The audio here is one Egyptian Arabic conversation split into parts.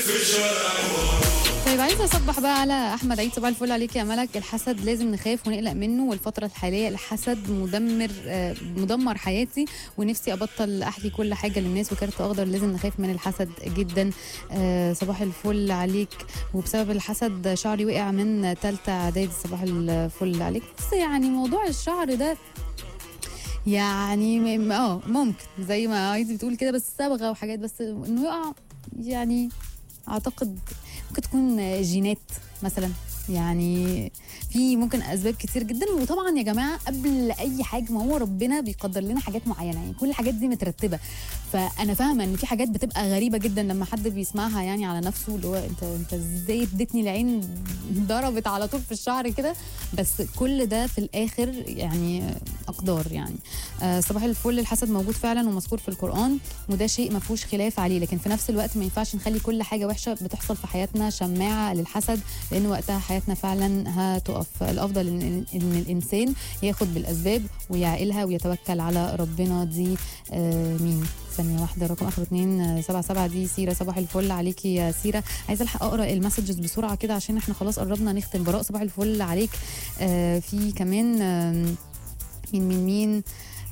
طيب عايزه اصبح بقى على احمد عيد صباح الفل عليك يا ملك الحسد لازم نخاف ونقلق منه والفتره الحاليه الحسد مدمر آه، مدمر حياتي ونفسي ابطل احكي كل حاجه للناس وكارت اخضر لازم نخاف من الحسد جدا آه، صباح الفل عليك وبسبب الحسد شعري وقع من ثالثه اعدادي صباح الفل عليك بس يعني موضوع الشعر ده يعني م- م- اه ممكن زي ما عايزه بتقول كده بس صبغه وحاجات بس انه يقع يعني اعتقد ممكن تكون جينات مثلا يعني في ممكن اسباب كتير جدا وطبعا يا جماعه قبل اي حاجه ما هو ربنا بيقدر لنا حاجات معينه يعني كل الحاجات دي مترتبه فانا فاهمه ان في حاجات بتبقى غريبه جدا لما حد بيسمعها يعني على نفسه اللي هو انت انت ازاي اديتني العين ضربت على طول في الشعر كده بس كل ده في الاخر يعني اقدار يعني آه صباح الفل الحسد موجود فعلا ومذكور في القران وده شيء ما فيهوش خلاف عليه لكن في نفس الوقت ما ينفعش نخلي كل حاجه وحشه بتحصل في حياتنا شماعه للحسد لان وقتها حياتنا فعلا هتقف الافضل ان, إن الانسان ياخد بالاسباب ويعقلها ويتوكل على ربنا دي آه مين ثانية واحدة رقم آخر اتنين سبعة سبعة دي سيرة صباح الفل عليكي يا سيرة عايزة ألحق أقرأ المسجز بسرعة كده عشان احنا خلاص قربنا نختم براء صباح الفل عليك آه في كمان آم، مين مين مين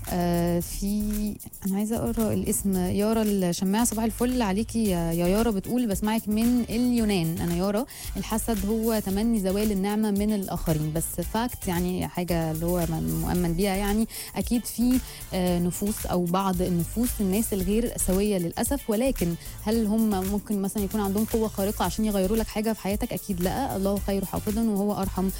آه في انا عايزه اقرا الاسم يارا الشماعه صباح الفل عليكي يا يا يارا بتقول بسمعك من اليونان انا يارا الحسد هو تمني زوال النعمه من الاخرين بس فاكت يعني حاجه اللي هو م- مؤمن بيها يعني اكيد في آه نفوس او بعض النفوس الناس الغير سويه للاسف ولكن هل هم ممكن مثلا يكون عندهم قوه خارقه عشان يغيروا لك حاجه في حياتك اكيد لا الله خير حافظا وهو ارحم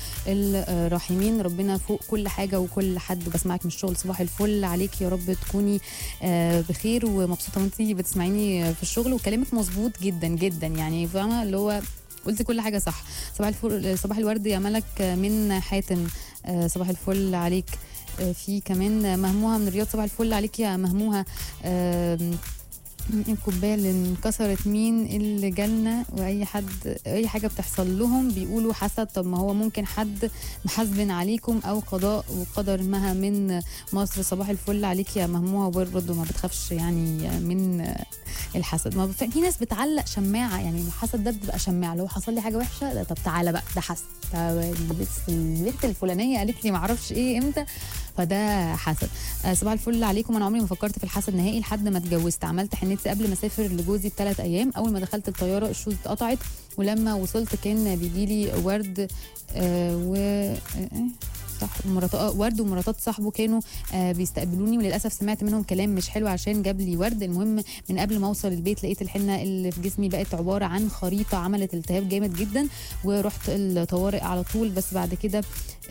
الراحمين ربنا فوق كل حاجه وكل حد بسمعك من الشغل صباح الفل عليك يا رب تكوني آه، بخير ومبسوطه وانت بتسمعيني في الشغل وكلامك مظبوط جدا جدا يعني فاهمه اللي هو قلت كل حاجه صح صباح الفل صباح الورد يا ملك من حاتم آه، صباح الفل عليك آه، في كمان مهموها من الرياض صباح الفل عليك يا مهموها آم، مين الكوبايه اللي انكسرت مين اللي جالنا واي حد اي حاجه بتحصل لهم بيقولوا حسد طب ما هو ممكن حد محاسب عليكم او قضاء وقدر مها من مصر صباح الفل عليك يا مهموها برضه ما بتخافش يعني من الحسد ما بف... في ناس بتعلق شماعه يعني الحسد ده بتبقى شماعه لو حصل لي حاجه وحشه ده طب تعالى بقى ده حسد ده البنت البنت الفلانيه قالت لي ما اعرفش ايه امتى فده حسد آه، صباح الفل عليكم انا عمري ما فكرت في الحسد نهائي لحد ما اتجوزت عملت حنتي قبل ما اسافر لجوزي بثلاث ايام اول ما دخلت الطياره الشوز اتقطعت ولما وصلت كان بيجي لي ورد آه و آه، إيه؟ صح مرات آه، ورد ومراتات صاحبه كانوا آه بيستقبلوني وللاسف سمعت منهم كلام مش حلو عشان جاب لي ورد المهم من قبل ما اوصل البيت لقيت الحنه اللي في جسمي بقت عباره عن خريطه عملت التهاب جامد جدا ورحت الطوارئ على طول بس بعد كده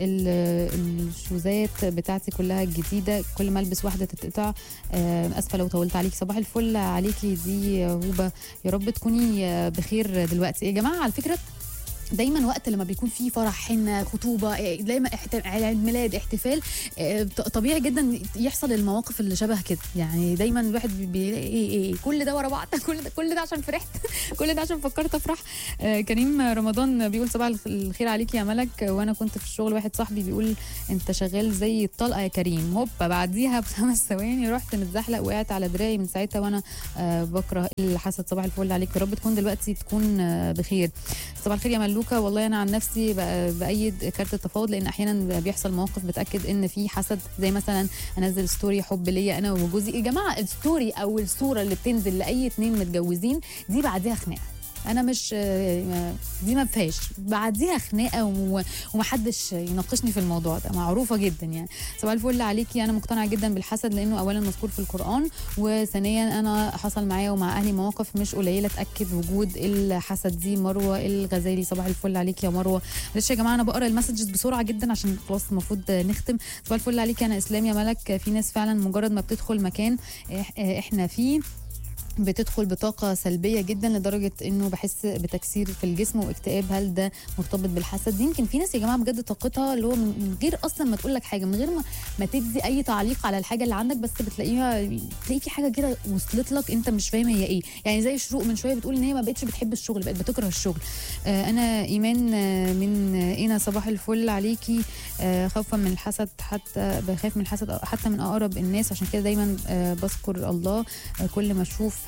ال- الشوزات بتاعتي كلها الجديده كل ما البس واحده تتقطع آه، اسفه لو طولت عليك صباح الفل عليكي دي هوبه يا رب تكوني آه، بخير دلوقتي يا جماعه على فكره دايما وقت لما بيكون في فرح حنه خطوبه إيه، دايما احت- عيد ميلاد احتفال إيه، ط- طبيعي جدا يحصل المواقف اللي شبه كده يعني دايما الواحد بي- بيلاقي ايه ايه كل ده ورا بعض كل ده كل ده عشان فرحت كل ده عشان فكرت افرح آه، كريم رمضان بيقول صباح الخ- الخير عليك يا ملك وانا كنت في الشغل واحد صاحبي بيقول انت شغال زي الطلقه يا كريم هوبا بعديها بخمس ثواني رحت متزحلق وقعت على دراعي من ساعتها وانا آه، بكره الحسد صباح الفل عليك يا رب تكون دلوقتي تكون آه، بخير صباح الخير يا ملوكه والله انا عن نفسي ب- بايد كارت التفاوض لان احيانا بيحصل مواقف بتاكد ان في حسد زي مثلا انزل ستوري حب ليا انا وجوزي يا جماعه الستوري او الصوره اللي بتنزل لاي اتنين متجوزين دي بعديها خناقه انا مش آه، دي ما فيهاش بعديها خناقه و- ومحدش يناقشني في الموضوع ده معروفه جدا يعني صباح الفل عليكي انا مقتنعه جدا بالحسد لانه اولا مذكور في القران وثانيا انا حصل معايا ومع اهلي مواقف مش قليله تاكد وجود الحسد دي مروه الغزالي صباح الفل عليك يا مروه معلش يا جماعه انا بقرا المسجز بسرعه جدا عشان خلاص المفروض نختم صباح الفل عليك انا اسلام يا ملك في ناس فعلا مجرد ما بتدخل مكان إح- احنا فيه بتدخل بطاقة سلبية جدا لدرجة انه بحس بتكسير في الجسم واكتئاب هل ده مرتبط بالحسد يمكن في ناس يا جماعة بجد طاقتها اللي هو من من غير اصلا ما تقول لك حاجة من غير ما, ما تدي اي تعليق على الحاجة اللي عندك بس بتلاقيها تلاقي في حاجة كده وصلت لك انت مش فاهم هي ايه يعني زي شروق من شوية بتقول ان هي ما بقتش بتحب الشغل بقت بتكره الشغل آه انا ايمان آه، من آه، اينا صباح الفل عليكي آه خوفا من الحسد حتى بخاف من الحسد حتى من اقرب الناس عشان كده دايما آه بذكر الله آه كل ما اشوف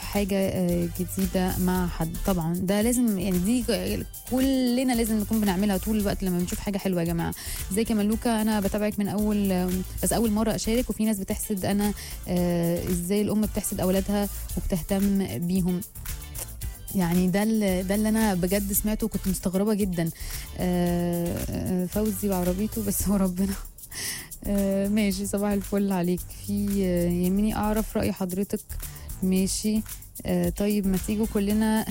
حاجه آه، جديده مع حد طبعا ده لازم يعني دي كلنا لازم نكون بنعملها طول الوقت لما بنشوف حاجه حلوه يا جماعه زي كمان لوكا انا بتابعك من اول بس اول مره اشارك وفي ناس بتحسد انا آه، ازاي الام بتحسد اولادها وبتهتم بيهم يعني ده اللي ده اللي انا بجد سمعته وكنت مستغربه جدا آه، آه، فوزي وعربيته بس هو ربنا آه، ماشي صباح الفل عليك في آه، يهمني اعرف راي حضرتك ماشي آه، طيب ما تيجوا كلنا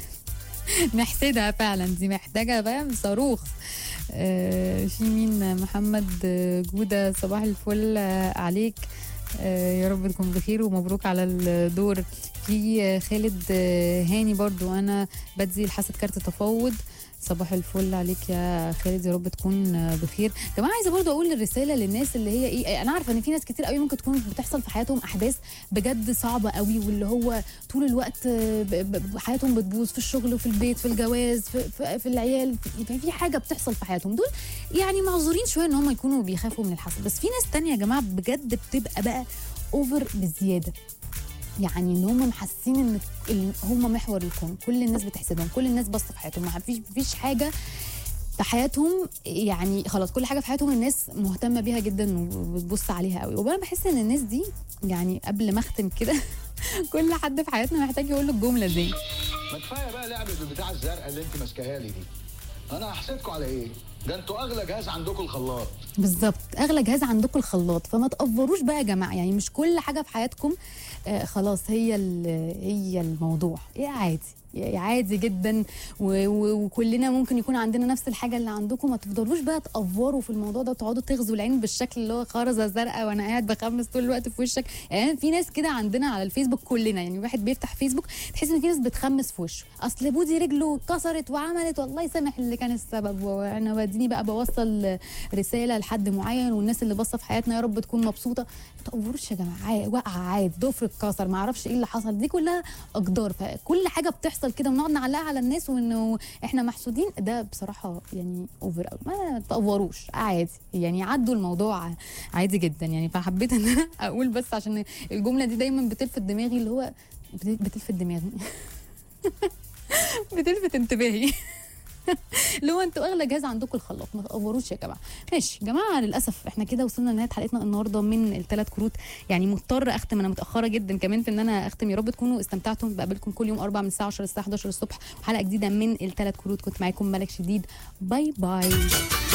نحسدها فعلا دي محتاجه فاهم صاروخ آه، في مين محمد آه، جوده صباح الفل آه، عليك آه، يا رب تكون بخير ومبروك على الدور في آه، خالد آه، هاني برضو انا بدي الحسد كارت تفاوض صباح الفل عليك يا خالد يا رب تكون آه، بخير كمان عايزه برضو اقول الرساله للناس اللي هي ايه انا عارفه ان في ناس كتير قوي ممكن تكون بتحصل في حياتهم احداث بجد صعبه قوي واللي هو طول الوقت آه، ب- ب- حياتهم بتبوظ في الشغل وفي البيت في الجواز في, في, في العيال في, في حاجه بتحصل في حياتهم دول يعني معذورين شويه ان هم يكونوا بيخافوا من الحسد بس في ناس تانية يا جماعه بجد بتبقى بقى اوفر بزياده يعني ان هم محسين ان ال- هم محور الكون كل الناس بتحسدهم كل الناس باصه في حياتهم ما فيش فيش حاجه في حياتهم يعني خلاص كل حاجه في حياتهم الناس مهتمه بيها جدا وبتبص عليها قوي وانا بحس ان الناس دي يعني قبل ما اختم كده كل حد في حياتنا محتاج يقول له الجمله دي ما كفايه بقى لعبه البتاع الزرقاء اللي انت ماسكاها لي دي انا هحسدكم على ايه ده انتوا اغلى جهاز عندكم الخلاط بالظبط اغلى جهاز عندكم الخلاط فما تقفروش بقى يا جماعه يعني مش كل حاجه في حياتكم آه خلاص هي ال- هي الموضوع إيه عادي يعني عادي جدا و- و- وكلنا ممكن يكون عندنا نفس الحاجه اللي عندكم ما تفضلوش بقى تقفروا في الموضوع ده وتقعدوا تغزوا العين بالشكل اللي هو خرزه زرقاء وانا قاعد بخمس طول الوقت في وشك يعني في ناس كده عندنا على الفيسبوك كلنا يعني واحد بيفتح فيسبوك تحس ان في ناس بتخمس في وشه اصل بودي رجله اتكسرت وعملت والله يسامح اللي كان السبب وانا بديني بقى بوصل رساله لحد معين والناس اللي باصه في حياتنا يا رب تكون مبسوطه ما تقفروش يا جماعه عا- وقع عادي ضفر اتكسر ما اعرفش ايه اللي حصل دي كلها اقدار فكل حاجه بتحصل كده ونقعد نعلقها على الناس وانه احنا محسودين ده بصراحه يعني اوفر قوي ما تقفروش عادي يعني عدوا الموضوع عادي جدا يعني فحبيت ان انا اقول بس عشان الجمله دي دايما بتلفت دماغي اللي هو بت- بتلفت دماغي بتلفت انتباهي اللي هو انتوا اغلى جهاز عندكم الخلاط ما تقفروش يا جماعه ماشي يا جماعه للاسف احنا كده وصلنا لنهايه حلقتنا النهارده من الثلاث كروت يعني مضطر اختم انا متاخره جدا كمان في ان انا اختم يا رب تكونوا استمتعتم بقابلكم كل يوم اربع من الساعه 10 للساعه 11 الصبح وحلقه جديده من الثلاث كروت كنت معاكم ملك شديد باي باي